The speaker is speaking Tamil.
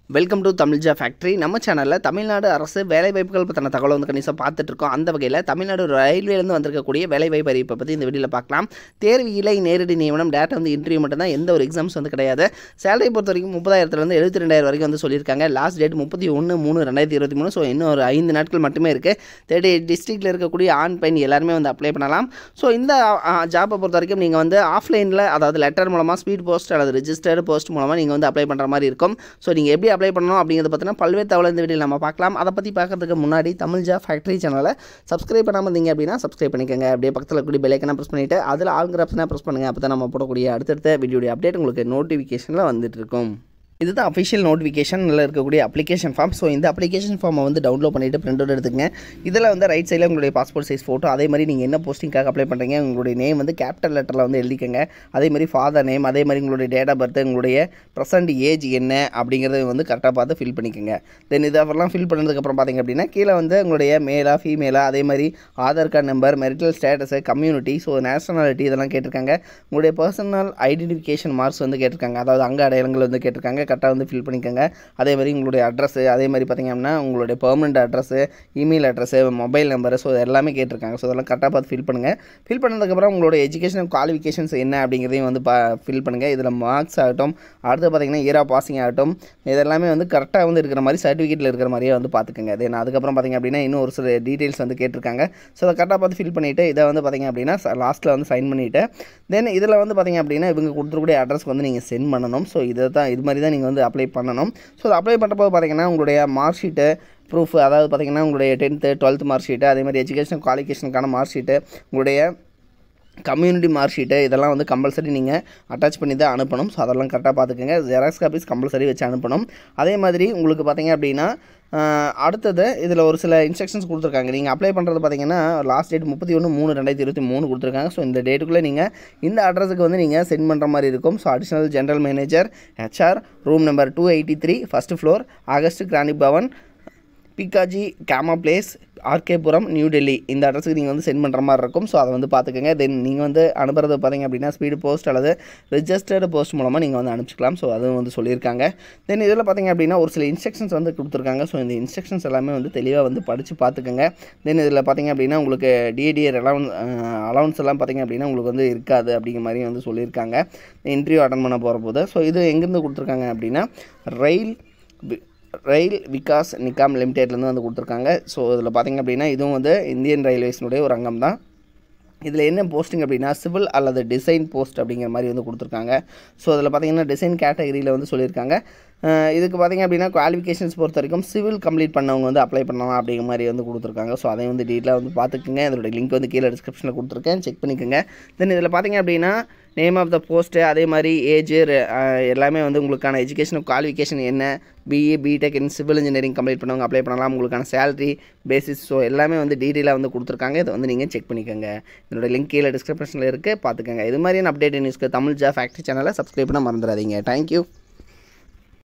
வெல்கம் டு தமிழ்ஜா ஃபேக்ட்ரி நம்ம சேனலில் தமிழ்நாடு அரசு வேலைவாய்ப்புகள் பற்றின தகவல் வந்து கணிசம் பார்த்துட்டு இருக்கோம் அந்த வகையில் தமிழ்நாடு ரயில்வேலேருந்து வந்திருக்கக்கூடிய வேலைவாய்ப்பு அறிவிப்பை பற்றி இந்த வீடியோவில் பார்க்கலாம் தேர்வு இலை நேரடி நியமனம் டேட்டா வந்து இன்டர்வியூ மட்டும்தான் எந்த ஒரு எக்ஸாம்ஸ் வந்து கிடையாது சேலரி பொறுத்த வரைக்கும் முப்பதாயிரத்துலேருந்து எழுபத்தி ரெண்டாயிரம் வரைக்கும் வந்து சொல்லியிருக்காங்க லாஸ்ட் டேட் முப்பத்தி ஒன்று மூணு ரெண்டாயிரத்தி இருபத்தி மூணு ஸோ இன்னும் ஒரு ஐந்து நாட்கள் மட்டுமே இருக்குது தேர்ட்டி டிஸ்ட்ரிக்டில் இருக்கக்கூடிய ஆண் பெண் எல்லாருமே வந்து அப்ளை பண்ணலாம் ஸோ இந்த ஜாப்பை பொறுத்த வரைக்கும் நீங்கள் வந்து ஆஃப்லைனில் அதாவது லெட்டர் மூலமாக ஸ்பீட் போஸ்ட் அல்லது ரிஜிஸ்டர்டு போஸ்ட் மூலமாக நீங்கள் வந்து அப்ளை பண்ணுற மாதிரி இருக்கும் ஸோ நீங்கள் எப்படி அப்ளை பண்ணணும் அப்படிங்கிறத பார்த்தீங்கன்னா பல்வேறு தகவல் இந்த வீடியோ நம்ம பார்க்கலாம் அதை பற்றி பார்க்கறதுக்கு முன்னாடி தமிழ் ஜா ஃபேக்ட்ரி சேனலை சப்ஸ்கிரைப் பண்ணாமல் இருந்தீங்க அப்படின்னா சப்ஸ்கிரைப் பண்ணிக்கோங்க அப்படியே பக்கத்தில் கூடிய பெலைக்கனை ப்ரெஸ் பண்ணிவிட்டு அதில் ஆளுங்கிற ஆப்ஷனாக ப்ரெஸ் பண்ணுங்கள் அப்போ தான் நம்ம போடக்கூடிய அடுத்தடுத்த வீடியோடைய அப்டேட் உங்களுக்கு நோட்டிஃபிகேஷனில் வந்துட்டு இருக்கும் இதுதான் அஃபிஷியல் நோட்டிஃபிகேஷனில் இருக்கக்கூடிய அப்ளிகேஷன் ஃபார்ம் ஸோ இந்த அப்ளிகேஷன் ஃபார்மை வந்து டவுன்லோட் பண்ணிவிட்டு பிரிண்ட் அவுட் எடுத்துக்கங்க இதில் வந்து ரைட் சைடில் உங்களுடைய பாஸ்போர்ட் சைஸ் ஃபோட்டோ அதே மாதிரி நீங்கள் என்ன போஸ்டிங்காக அப்ளை பண்ணுறீங்க உங்களுடைய நேம் வந்து கேபிட்டல் லெட்டரில் வந்து எழுதிக்கங்க அதே மாதிரி ஃபாதர் நேம் அதே மாதிரி உங்களுடைய டேட் ஆஃப் பர்த் உங்களுடைய ப்ரெசன்ட் ஏஜ் என்ன அப்படிங்கிறத வந்து கரெக்டாக பார்த்து ஃபில் பண்ணிக்கோங்க தென் இதெல்லாம் ஃபில் பண்ணதுக்கப்புறம் பார்த்தீங்க அப்படின்னா கீழே வந்து உங்களுடைய மேலா ஃபீமேலா அதே மாதிரி Aadhaar card number marital status community so nationality இதெல்லாம் கேட்டிருக்காங்க உங்களுடைய பர்சனல் ஐடென்டிஃபிகேஷன் மார்க்ஸ் வந்து கேட்டிருக்காங்க அதாவது அங்க அடையாளங்கள் வந்து கேட்டிருக்காங்க கரெக்டாக வந்து ஃபில் பண்ணிக்கோங்க அதே மாதிரி உங்களுடைய அட்ரஸ் அதே மாதிரி பார்த்தீங்க அப்படின்னா உங்களுடைய permanent address email address mobile number so எல்லாமே கேட்டிருக்காங்க ஸோ அதெல்லாம் கரெக்டாக பார்த்து ஃபில் பண்ணுங்கள் ஃபில் பண்ணதுக்கப்புறம் உங்களோட எஜுகேஷன் குவாலிஃபிகேஷன்ஸ் என்ன அப்படிங்கிறதையும் வந்து பா ஃபில் பண்ணுங்கள் இதில் மார்க்ஸ் ஆகட்டும் அடுத்து பார்த்தீங்கன்னா இயர் ஆஃப் பாசிங் ஆகட்டும் இதெல்லாமே வந்து கரெக்டாக வந்து இருக்கிற மாதிரி சர்டிஃபிகேட்டில் இருக்கிற மாதிரியே வந்து பார்த்துக்கோங்க தென் அதுக்கப்புறம் பார்த்தீங்க அப்படின்னா இன்னும் ஒரு சில டீட்டெயில்ஸ் வந்து கேட்டிருக்காங்க ஸோ அதை கரெக்டாக பார்த்து ஃபில் பண்ணிவிட்டு இதை வந்து பார்த்தீங்க அப்படின்னா லாஸ்ட்டில் வந்து சைன் பண்ணிவிட்டு தென் இதில் வந்து பார்த்தீங்க அப்படின்னா இவங்க கொடுத்துருக்கூடிய அட்ரஸ்க்கு வந்து நீங்கள் சென்ட் பண்ணணும் ஸோ இதை தான் இது மாதிரி தான் நீங்கள் வந்து அப்ளை பண்ணணும் ஸோ அதை அப்ளை பண்ணுறப்போ பார்த்தீங்கன்னா உங்களுடைய மார்க் ஷீட்டு ப்ரூஃப் அதாவது பார்த்தீங்கன்னா உங்களுடைய டென்த்து டுவெல்த் மார்க் ஷீட்டு அதே மாதிரி எஜுகேஷன் குவாலிஃபிகேஷனுக்கான மார்க் ஷீட்டு உங்களுடைய கம்யூனிட்டி மார்க் ஷீட்டு இதெல்லாம் வந்து கம்பல்சரி நீங்கள் அட்டாச் பண்ணி தான் அனுப்பணும் ஸோ அதெல்லாம் கரெக்டாக பார்த்துக்கோங்க ஜெராக்ஸ் காப்பீஸ் கம்பல்சரி வச்சு அனுப்பணும் அதே மாதிரி உங்களுக்கு பார்த்தீங்க அப்படின்னா ஆஹ், அடுத்தது இதில் ஒரு சில இன்ஸ்ட்ரக்ஷன்ஸ் கொடுத்துருக்காங்க நீங்கள் அப்ளை பண்ணுறது பார்த்தீங்கன்னா லாஸ்ட் டேட் முப்பத்தி ஒன்று மூணு ரெண்டாயிரத்தி இருபத்தி மூணு கொடுத்துருக்காங்க ஸோ இந்த டேட்டுக்குள்ளே நீங்கள் இந்த அட்ரஸுக்கு வந்து நீங்கள் சென்ட் பண்ணுற மாதிரி இருக்கும் so additional general manager HR room number two eighty three first floor August Kranti Bhawan Bhikaji Cama place RK Puram new Delhi இந்த அட்ரஸுக்கு நீங்கள் வந்து சென்ட் பண்ணுற மாதிரி இருக்கும் ஸோ அதை வந்து பார்த்துக்கோங்க தென் நீங்கள் வந்து அனுப்புறது பார்த்தீங்க அப்படின்னா ஸ்பீடு போஸ்ட் அல்லது ரிஜிஸ்டர்டு போஸ்ட் மூலமாக நீங்கள் வந்து அனுப்பிச்சிக்கலாம் ஸோ அதுவும் வந்து சொல்லியிருக்காங்க தென் இதில் பார்த்தீங்க அப்படின்னா ஒரு சில இன்ஸ்ட்ரக்ஷன்ஸ் வந்து கொடுத்துருக்காங்க ஸோ இந்த இன்ஸ்ட்ரக்ஷன்ஸ் எல்லாமே வந்து தெளிவாக வந்து படித்து பார்த்துக்கோங்க தென் இதில் பார்த்தீங்க அப்படின்னா உங்களுக்கு டிஏடிஆர் அலவன்ஸ் அலவன்ஸ் எல்லாம் பார்த்தீங்க அப்படின்னா உங்களுக்கு வந்து இருக்காது அப்படிங்கிற மாதிரி வந்து சொல்லியிருக்காங்க இன்டர்வியூ அட்டன் பண்ண போகிற போது ஸோ இது எங்கேருந்து கொடுத்துருக்காங்க அப்படின்னா ரயில் வி- ரயில் விகாஸ் நிகாம் லிமிடெட்லேருந்து வந்து கொடுத்துருக்காங்க ஸோ இதில் பார்த்தீங்க அப்படின்னா இதுவும் வந்து இந்தியன் ரயில்வேஸினுடைய ஒரு அங்கம் தான் இதில் என்ன போஸ்டிங் அப்படின்னா சிவில் அல்லது டிசைன் போஸ்ட் அப்படிங்கிற மாதிரி வந்து கொடுத்துருக்காங்க ஸோ அதில் பார்த்தீங்கன்னா டிசைன் கேட்டகரியில் வந்து சொல்லியிருக்காங்க அஹ் இதுக்கு பார்த்தீங்க அப்படின்னா குவாலிஃபிகேஷன்ஸ் பொறுத்த வரைக்கும் சிவில் கம்ப்ளீட் பண்ணவங்க வந்து அப்ளை பண்ணலாம் அப்படிங்கிற மாதிரி வந்து கொடுத்துருக்காங்க ஸோ அதையும் வந்து டீட்டெயிலாக வந்து பார்த்துக்குங்க அதோட லிங்க் வந்து கீழே டிஸ்கிரிப்ஷனில் கொடுத்துருக்கேன் செக் பண்ணிக்கோங்க தென் இதில் பார்த்தீங்க அப்படின்னா நேம் ஆஃப் த போஸ்ட்டு அதே மாதிரி ஏஜ் எல்லாமே வந்து உங்களுக்கான எஜுகேஷன் குவாலிஃபிகேஷன் என்ன BA BTech in civil engineering complete பண்ணவங்க அப்ளை பண்ணலாம் உங்களுக்கான சேலரி பேசிஸ் ஸோ எல்லாமே வந்து டீட்டெயிலாக வந்து கொடுத்துருக்காங்க இதை வந்து நீங்கள் செக் பண்ணிக்கோங்க இதோட லிங்க் கீழே டிஸ்கிரிப்ஷனில் இருக்குது பார்த்துக்கோங்க இது மாதிரியான அப்டேட் நியூஸ்க்கு தமிழ் ஜா ஃபேக்ட்ரி சேனலை சப்ஸ்கிரைப் பண்ண மறந்துடாதீங்க தேங்க்யூ